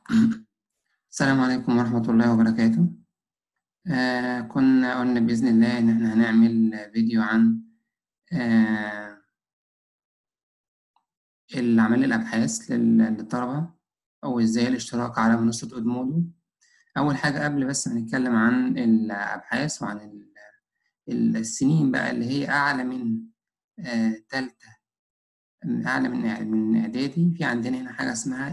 السلام عليكم ورحمة الله وبركاته آه كنا قلنا بإذن الله إن إحنا هنعمل فيديو عن آه العمل الأبحاث لل- للطلبة أو إزاي الاشتراك على منصة أودمودو أول حاجة قبل بس ما نتكلم عن الأبحاث وعن ال- ال- السنين بقى اللي هي أعلى من آه تالتة من أعلى من من إعدادي في عندنا هنا حاجة اسمها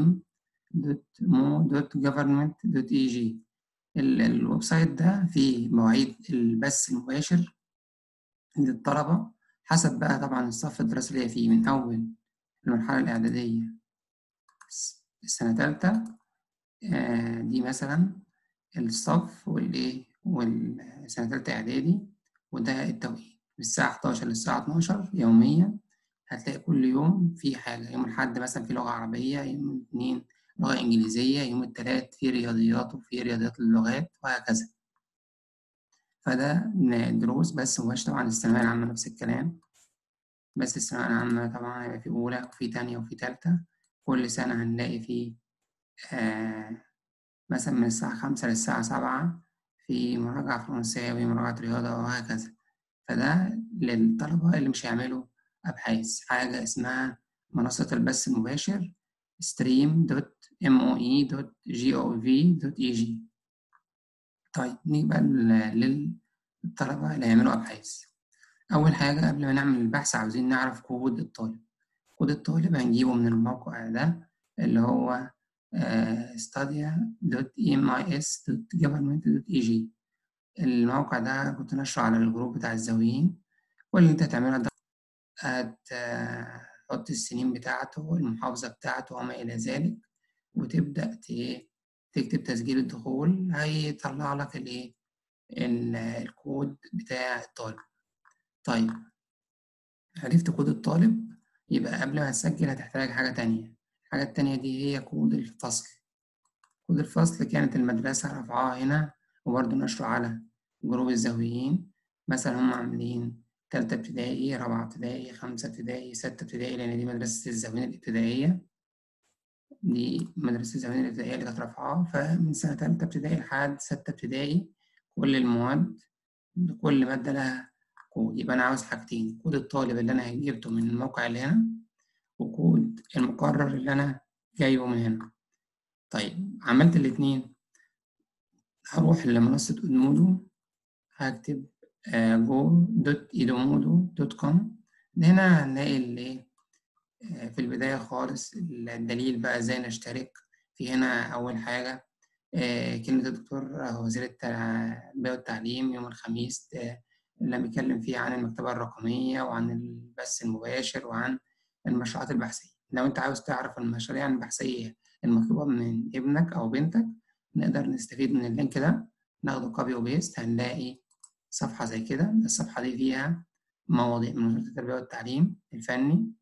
stream.mo.government.eg ال- الويب سايت ده فيه مواعيد البث المباشر للطلبة حسب بقى طبعا الصف الدراسي اللي هي فيه من أول المرحلة الإعدادية السنة تالتة آه، دي مثلا الصف والإيه والسنة تالتة إعدادي وده التوقيت من الساعة 11 للساعة 12 يوميا هتلاقي كل يوم في حاجة يوم الأحد مثلا في لغة عربية يوم الاثنين لغة إنجليزية يوم التلات في رياضيات وفي رياضيات اللغات وهكذا فده دروس بس مباشرة طبعا الثانوية العامة نفس الكلام بس الثانوية العامة طبعا هيبقى في أولى وفي تانية وفي تالتة كل سنة هنلاقي فيه آه مثلا من الساعة خمسة للساعة سبعة في مراجعة فرنساوي مراجعة رياضة وهكذا فده للطلبة اللي مش هيعملوا أبحاث حاجة اسمها منصة البث المباشر stream.moe.gov.eg طيب نيجي بقى لل- للطلبة اللي هيعملوا أبحاث أول حاجة قبل ما نعمل البحث عاوزين نعرف كود الطالب كود الطالب هنجيبه من الموقع ده اللي هو آه، stadia.emis.government.eg الموقع ده كنت نشره على الجروب بتاع الزاويين واللي انت هتعمله ده هتحط السنين بتاعته والمحافظة بتاعته وما إلى ذلك وتبدأ ت- تكتب تسجيل الدخول هيطلع لك الايه ال- الكود بتاع الطالب طيب عرفت كود الطالب يبقى قبل ما تسجل هتحتاج حاجة تانية الحاجة التانية دي هي كود الفصل كود الفصل كانت المدرسة رافعاه هنا وبرضه نشره على جروب الزاويين مثلا هم عاملين تالتة ابتدائي رابعة ابتدائي خمسة ابتدائي ستة ابتدائي لأن دي مدرسة الزاويين الابتدائية دي مدرسة الزاويين الابتدائية اللي كانت رافعاه فمن سنة تالتة ابتدائي لحد ستة ابتدائي كل المواد كل مادة لها كود يبقى أنا عاوز حاجتين كود الطالب اللي أنا جبته من الموقع اللي هنا وكود المقرر اللي أنا جايبه من هنا طيب عملت الاتنين هروح لمنصة أدمودو هكتب go.edomodo.com هنا هنلاقي اللي آه، في البداية خالص الدليل بقى ازاي نشترك في هنا أول حاجة آه، كلمة الدكتور وزير التربية والتعليم يوم الخميس آه، اللي بيتكلم فيه عن المكتبة الرقمية وعن البث المباشر وعن المشروعات البحثية لو أنت عاوز تعرف المشاريع البحثية المطلوبة من ابنك أو بنتك نقدر نستفيد من اللينك ده ناخده كوبي وبيست هنلاقي صفحة زي كده الصفحة دي فيها مواضيع من وزارة التربية والتعليم الفني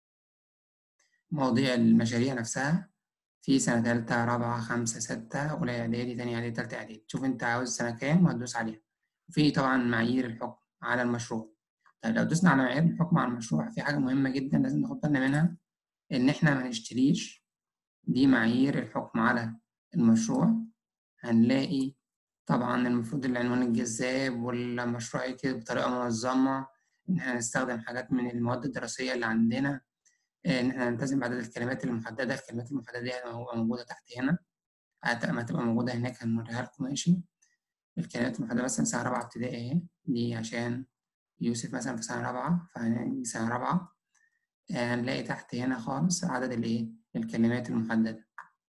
مواضيع المشاريع نفسها في سنة تالتة رابعة خمسة ستة أولى إعدادي تانية إعدادي تالتة إعدادي تشوف أنت عاوز سنة كام وهتدوس عليها وفي طبعا معايير الحكم على المشروع طيب لو دوسنا على معايير الحكم على المشروع في حاجة مهمة جدا لازم ناخد بالنا منها إن إحنا ما نشتريش دي معايير الحكم على المشروع هنلاقي طبعا المفروض العنوان الجذاب والمشروع يكتب بطريقة منظمة إن إحنا نستخدم حاجات من المواد الدراسية اللي عندنا إن إحنا نلتزم بعدد الكلمات المحددة الكلمات المحددة دي هتبقى موجودة تحت هنا هت- أما تبقى موجودة هناك هنوريها لكم ماشي الكلمات المحددة مثلا سنة رابعة ابتدائي أهي دي عشان يوسف مثلا في سنة رابعة فهنلاقي سنة رابعة آه، هنلاقي تحت هنا خالص عدد الإيه الكلمات المحددة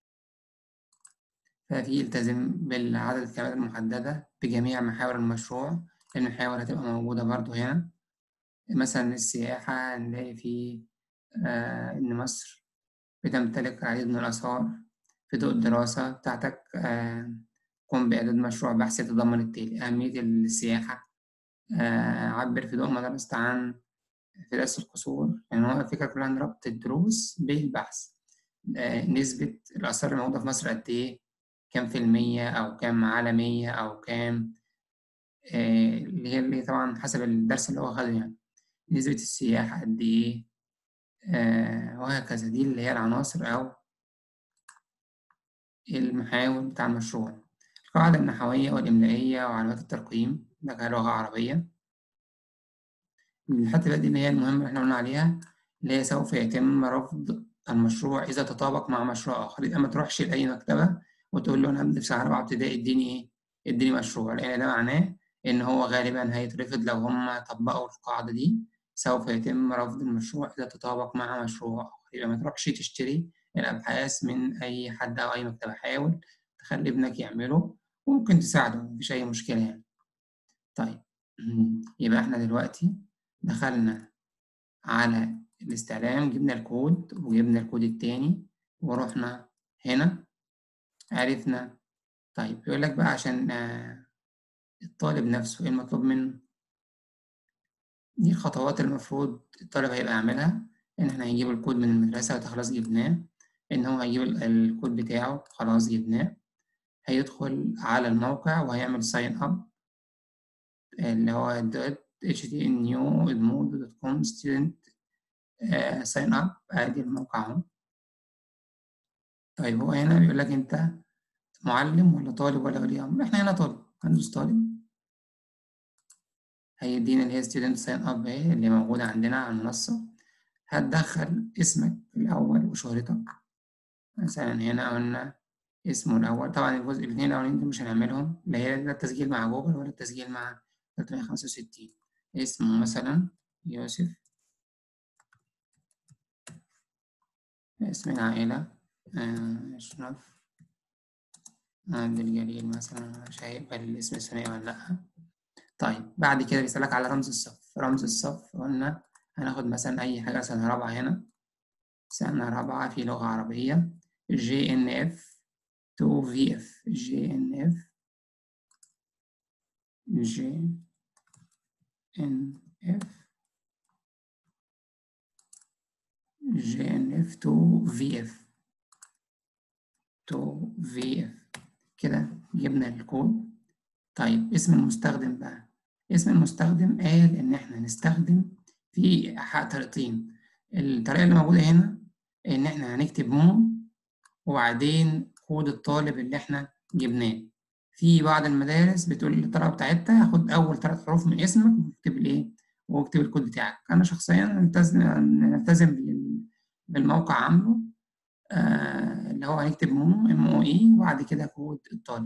ففي التزم بالعدد الكلمات المحددة بجميع محاور المشروع المحاور هتبقى موجودة برضو هنا مثلا السياحة هنلاقي فيه آه إن مصر بتمتلك العديد من الآثار في ضوء الدراسة بتاعتك آه قم بإعداد مشروع بحث يتضمن التالي أهمية السياحة آه عبر في ضوء ما درست عن دراسة القصور يعني هو الفكرة كلها إن ربط الدروس بالبحث آه نسبة الآثار الموجودة في مصر قد إيه كام في المية أو كام عالمية أو كام آه اللي هي اللي طبعا حسب الدرس اللي هو خده يعني نسبة السياحة قد إيه آه وهكذا دي اللي هي العناصر أو المحاور بتاع المشروع القاعدة النحوية والإملائية وعلامات الترقيم ده كلغة عربية الحتة بقى دي اللي هي المهمة اللي احنا قلنا عليها اللي هي سوف يتم رفض المشروع إذا تطابق مع مشروع آخر يبقى ما تروحش لأي مكتبة وتقول له أنا هبدأ في سنة رابعة ابتدائي اديني إيه؟ اديني مشروع لأن ده معناه إن هو غالبا هيترفض لو هم طبقوا القاعدة دي سوف يتم رفض المشروع إذا تطابق مع مشروع آخر يبقى ما تروحش تشتري الأبحاث من أي حد أو أي مكتبة حاول تخلي ابنك يعمله وممكن تساعده مفيش أي مشكلة يعني طيب يبقى إحنا دلوقتي دخلنا على الاستعلام جبنا الكود وجبنا الكود التاني ورحنا هنا عرفنا طيب يقول لك بقى عشان الطالب نفسه ايه المطلوب منه دي الخطوات المفروض الطالب هيبقى يعملها ان احنا هنجيب الكود من المدرسة وده خلاص جبناه ان هو هيجيب الكود بتاعه خلاص جبناه هيدخل على الموقع وهيعمل ساين اب اللي هو دوت htnew.edmodo.com student ساين اب ادي الموقع اهو طيب هو هنا بيقول لك انت معلم ولا طالب ولا ولي امر احنا هنا طالب هندوس طالب هيدينا اللي هي student sign up اهي اللي موجودة عندنا على المنصة هتدخل اسمك الأول وشهرتك مثلا هنا قلنا اسمه الأول طبعا الجزء الاثنين الأولين دول مش هنعملهم لا هي لا التسجيل مع جوجل ولا التسجيل مع 365 اسمه مثلا يوسف اسم العائلة أشرف عبد الجليل مثلا مش هيقبل الاسم الثانوي ولا لأ طيب بعد كده بيسألك على رمز الصف رمز الصف قلنا هناخد مثلا أي حاجة سنة رابعة هنا سنة رابعة في لغة عربية جي إن إف تو في إف جي إن إف جي إن إف جي إن إف تو في إف تو في إف كده جبنا الكود طيب اسم المستخدم بقى اسم المستخدم قال إن إحنا نستخدم في طريقتين الطريقة اللي موجودة هنا إن إحنا هنكتب مو وبعدين كود الطالب اللي إحنا جبناه في بعض المدارس بتقول للطلبة بتاعتها هاخد أول ثلاث حروف من اسمك واكتب الإيه واكتب الكود بتاعك أنا شخصيا نلتزم نلتزم بالموقع عامله آه اللي هو هنكتب مو ام او اي وبعد كده كود الطالب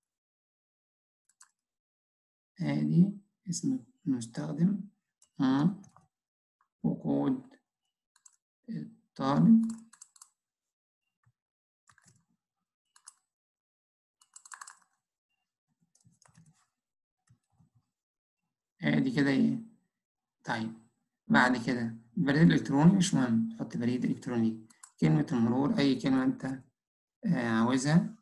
ادي اسم المستخدم مو وكود الطالب ادي كده ايه طيب بعد كده البريد الالكتروني مش مهم تحط بريد الكتروني كلمة المرور اي كلمة انت عاوزها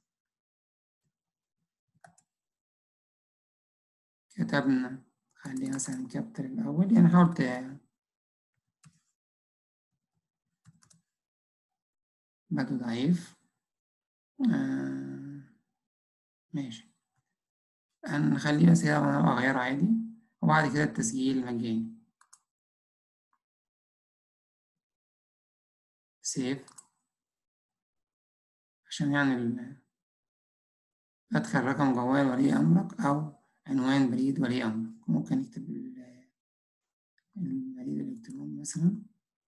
كتبنا خلي مثلا كابتر الاول يعني حاولت بدو ضعيف آه ماشي هنخليه بس كده وانا اغيره عادي وبعد كده التسجيل مجاني سيف عشان يعني ال... أدخل رقم جوال ولي أمرك أو عنوان بريد ولي أمرك ممكن نكتب البريد الإلكتروني مثلا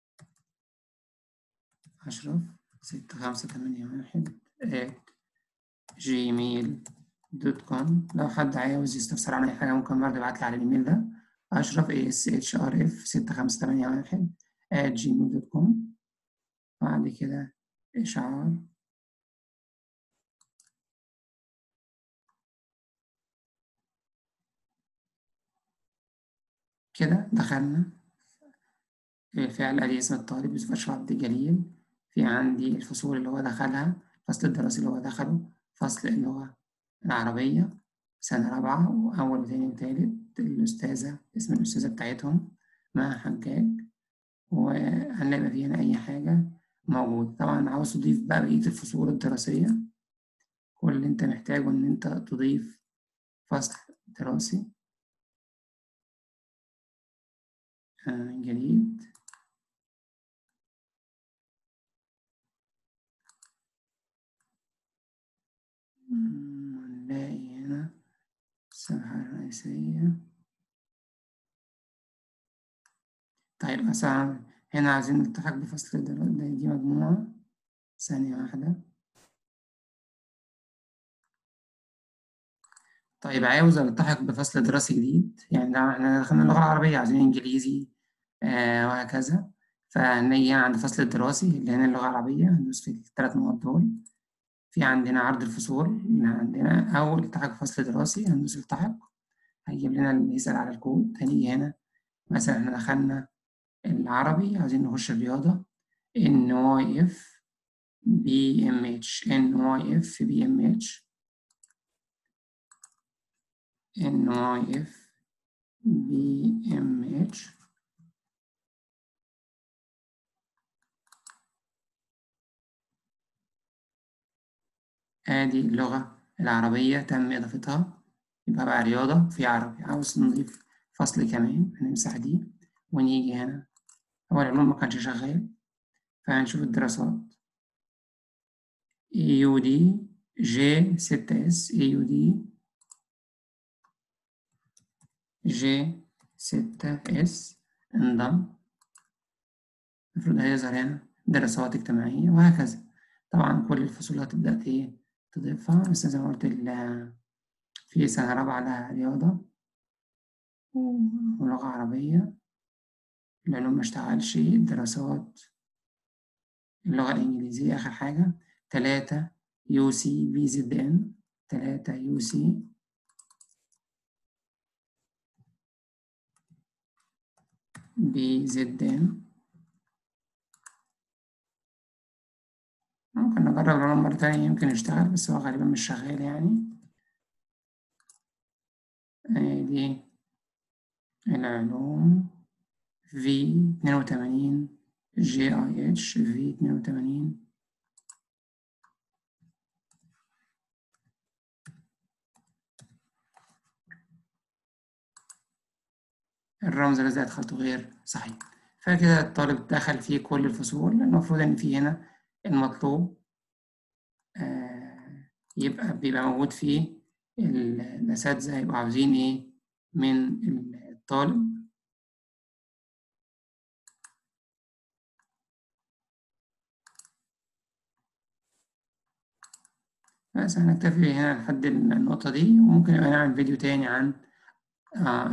أشرف ستة خمسة تمانية واحد at جيميل دوت كوم لو حد عاوز يستفسر عن أي حاجة ممكن برضه يبعتلي على الإيميل ده أشرف a s h r f ستة خمسة تمانية واحد at جيميل دوت كوم بعد كده إشعار كده دخلنا بالفعل أدي اسم الطالب يوسف أشرف عبد الجليل في عندي الفصول اللي هو دخلها الفصل الدراسي اللي هو دخله فصل اللغة العربية سنة رابعة وأول وتاني وتالت الأستاذة اسم الأستاذة بتاعتهم مع حجاج وهنلاقي فيه هنا أي حاجة موجود طبعا عاوز تضيف بقى بقية الفصول الدراسية كل اللي انت محتاجه ان انت تضيف فصل دراسي آه جديد الصفحة الرئيسية طيب مثلا هنا عايزين نلتحق بفصل در- دي مجموعة ثانية واحدة طيب عاوز التحق بفصل دراسي جديد يعني ده احنا دخلنا اللغة العربية عايزين انجليزي آه وهكذا فهنيجي عند الفصل الدراسي اللي هنا اللغة العربية هندوس في الثلاث نقط دول في عندنا عرض الفصول اللي عندنا أو التحق بفصل دراسي هندوس التحق هيجيب لنا اللي يسأل على الكود هنيجي هنا مثلا احنا دخلنا العربي عايزين نخش الرياضة NYF BMH NYF BMH NYF BMH ادي اللغة العربية تم اضافتها يبقى بقى رياضة في عربي عاوز نضيف فصل كمان هنمسح دي ونيجي هنا هو العلوم ما كانش شغال فهنشوف الدراسات AUD J 6S AUD J 6S انضم المفروض هيظهر هنا دراسات اجتماعية وهكذا طبعا كل الفصول هتبدأ ايه تضيفها بس زي ما قلت ال- في سنة رابعة لها رياضة ولغة عربية العلوم مشتغلش الدراسات اللغة الإنجليزية آخر حاجة تلاتة يو سي بي زد إن تلاتة يو سي بي زد إن ممكن نجرب العلوم مرة تانية يمكن يشتغل بس هو غالبا مش شغال يعني دي العلوم في اتنين وتمانين جي اي اتش في اتنين وتمانين الرمز الذي أدخلته غير صحيح فكده الطالب دخل فيه كل الفصول المفروض إن في هنا المطلوب آه يبقى بيبقى موجود فيه الأساتذة هيبقوا عاوزين إيه من الطالب بس هنكتفي هنا لحد النقطة دي وممكن يبقى نعمل فيديو تاني عن آه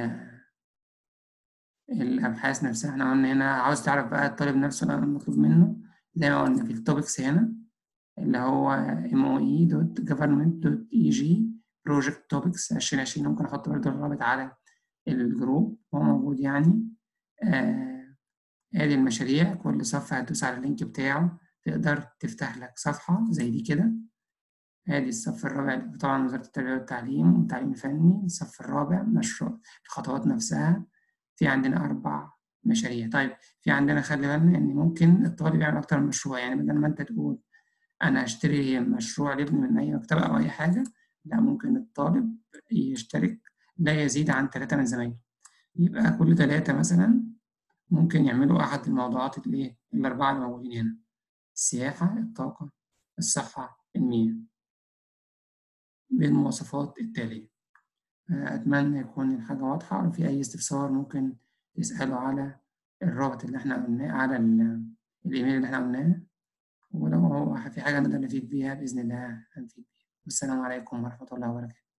الأبحاث نفسها احنا قلنا هنا عاوز تعرف بقى الطالب نفسه بقى المطلوب منه زي ما قلنا في التوبكس هنا اللي هو moe.government.eg project topics 2020 ممكن أحط برضه الرابط على الجروب هو موجود يعني آه ادي المشاريع كل صفحة هتدوس على اللينك بتاعه تقدر تفتح لك صفحة زي دي كده ادي الصف الرابع طبعا وزارة التربية والتعليم والتعليم الفني الصف الرابع مشروع الخطوات نفسها في عندنا أربع مشاريع طيب في عندنا خلي بالنا إن ممكن الطالب يعمل أكتر من مشروع يعني بدل ما أنت تقول أنا هشتري مشروع لابني من أي مكتبة أو أي حاجة لا ممكن الطالب يشترك لا يزيد عن ثلاثة من زمايله يبقى كل ثلاثة مثلا ممكن يعملوا أحد الموضوعات الإيه الأربعة اللي موجودين هنا السياحة الطاقة الصحة المياه بالمواصفات التالية أتمنى يكون الحاجة واضحة لو في أي استفسار ممكن تسأله على الرابط اللي احنا قلناه على الإيميل اللي احنا قلناه ولو هو في حاجة نقدر نفيد بيها بإذن الله هنفيد بيها والسلام عليكم ورحمة الله وبركاته